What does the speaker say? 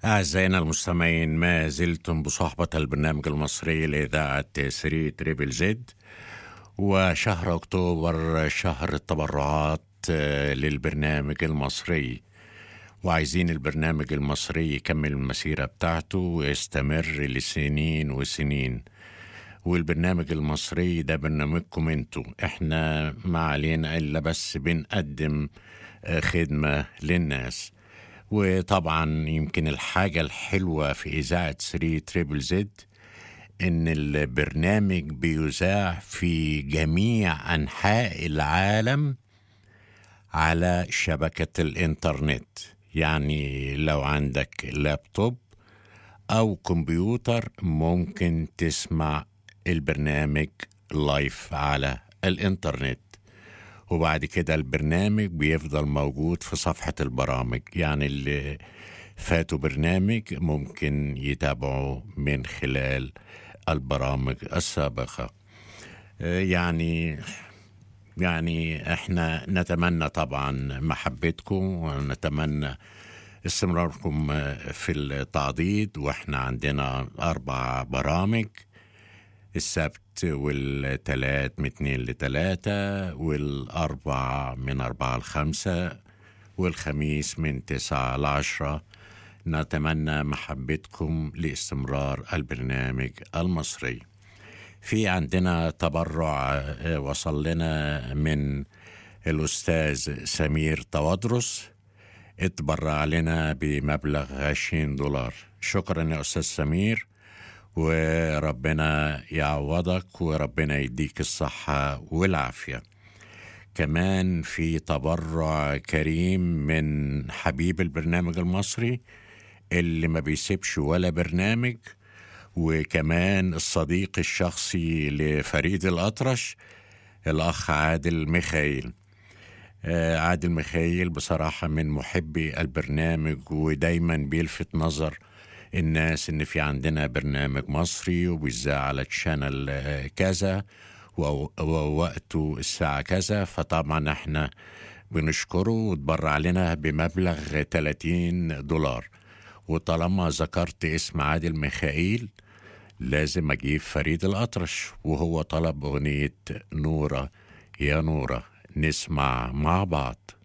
أعزائنا المستمعين ما زلتم بصحبة البرنامج المصري لإذاعة سري تريبل زد وشهر أكتوبر شهر التبرعات آه، للبرنامج المصري وعايزين البرنامج المصري يكمل المسيرة بتاعته ويستمر لسنين وسنين والبرنامج المصري ده برنامجكم انتوا احنا ما علينا الا بس بنقدم آه، خدمة للناس وطبعا يمكن الحاجة الحلوة في إذاعة 3 تريبل زد إن البرنامج بيذاع في جميع أنحاء العالم على شبكة الإنترنت يعني لو عندك لابتوب أو كمبيوتر ممكن تسمع البرنامج لايف على الإنترنت وبعد كده البرنامج بيفضل موجود في صفحة البرامج يعني اللي فاتوا برنامج ممكن يتابعوا من خلال البرامج السابقة آه، يعني يعني احنا نتمنى طبعا محبتكم ونتمنى استمراركم في التعضيد واحنا عندنا اربع برامج السبت والتلات من اتنين لتلاتة والأربع من أربعة لخمسة والخميس من تسعة لعشرة نتمنى محبتكم لاستمرار البرنامج المصري في عندنا تبرع آه، وصل لنا من الأستاذ سمير توادرس اتبرع لنا بمبلغ 20 دولار شكرا يا أستاذ سمير وربنا يعوضك وربنا يديك الصحة والعافية كمان في تبرع كريم من حبيب البرنامج المصري اللي ما بيسيبش ولا برنامج وكمان الصديق الشخصي لفريد الأطرش الأخ عادل ميخائيل آه، عادل ميخائيل بصراحة من محبي البرنامج ودايما بيلفت نظر الناس ان في عندنا برنامج مصري وبيذاع على تشانل آه، كذا و- ووقته الساعة كذا فطبعا احنا بنشكره وتبرع لنا بمبلغ 30 دولار وطالما ذكرت اسم عادل ميخائيل لازم اجيب فريد الأطرش وهو طلب أغنية نورة يا نورة نسمع مع بعض